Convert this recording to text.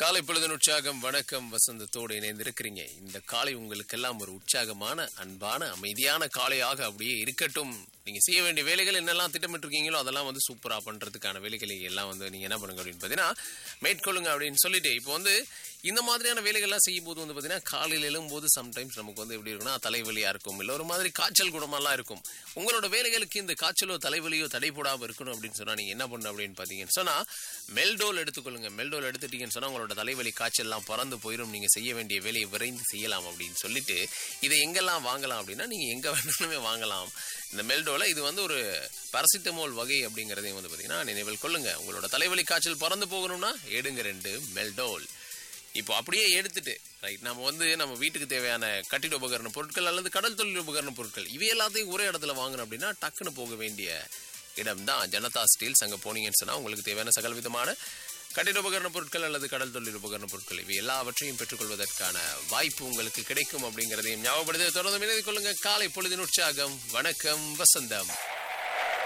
காலை பொழுதின் உற்சாகம் வணக்கம் வசந்தத்தோடு இணைந்திருக்கிறீங்க இந்த காலை உங்களுக்கெல்லாம் ஒரு உற்சாகமான அன்பான அமைதியான காலையாக அப்படியே இருக்கட்டும் நீங்க செய்ய வேண்டிய வேலைகள் என்னெல்லாம் திட்டமிட்டிருக்கீங்களோ அதெல்லாம் வந்து சூப்பரா பண்றதுக்கான வேலைகளை எல்லாம் வந்து நீங்க என்ன பண்ணுங்க அப்படின்னு பாத்தீங்கன்னா மேற்கொள்ளுங்க அப்படின்னு சொல்லிட்டு இப்போ வந்து இந்த மாதிரியான வேலைகள்லாம் செய்யும் போது வந்து பாத்தீங்கன்னா காலையில் எழும்போது சம்டைம்ஸ் நமக்கு வந்து எப்படி இருக்குன்னா தலைவலியா இருக்கும் இல்ல ஒரு மாதிரி காய்ச்சல் குணமெல்லாம் இருக்கும் உங்களோட வேலைகளுக்கு இந்த காய்ச்சலோ தலைவலியோ தடை போடாம இருக்கணும் அப்படின்னு சொன்னா நீங்க என்ன பண்ணணும் அப்படின்னு பாத்தீங்கன்னு சொன்னா மெல்டோல் எடுத்துக்கொள்ளுங்க மெல்டோல் எடுத்துட்டீங்கன்னு சொன்னா உங்களோட தலைவலி காய்ச்சல்லாம் பறந்து போயிடும் நீங்க செய்ய வேண்டிய வேலையை விரைந்து செய்யலாம் அப்படின்னு சொல்லிட்டு இதை எங்கெல்லாம் வாங்கலாம் அப்படின்னா நீங்க எங்க வேணாலுமே வாங்கலாம் இந்த மெல்டோல இது வந்து ஒரு பாராசிட்டமோல் வகை அப்படிங்கறதையும் வந்து பாத்தீங்கன்னா நினைவில் கொள்ளுங்க உங்களோட தலைவலி காய்ச்சல் பறந்து போகணும்னா எடுங்க ரெண்டு மெல்டோல் இப்போ அப்படியே எடுத்துட்டு ரைட் நம்ம வந்து நம்ம வீட்டுக்கு தேவையான கட்டிட உபகரண பொருட்கள் அல்லது கடல் தொழில் உபகரண பொருட்கள் இவை எல்லாத்தையும் ஒரே இடத்துல வாங்கணும் அப்படின்னா டக்குன்னு போக வேண்டிய இடம் தான் ஜனதா ஸ்டீல்ஸ் அங்கே போனீங்கன்னு சொன்னால் உங்களுக்கு தேவையான சகல விதமான கட்டிட உபகரண பொருட்கள் அல்லது கடல் தொழில் உபகரண பொருட்கள் இவை எல்லாவற்றையும் பெற்றுக்கொள்வதற்கான வாய்ப்பு உங்களுக்கு கிடைக்கும் அப்படிங்கிறதையும் ஞாபகப்படுத்தி தொடர்ந்து இணைந்து கொள்ளுங்க காலை பொழுதின் உற்சாகம் வணக்கம் வசந்தம்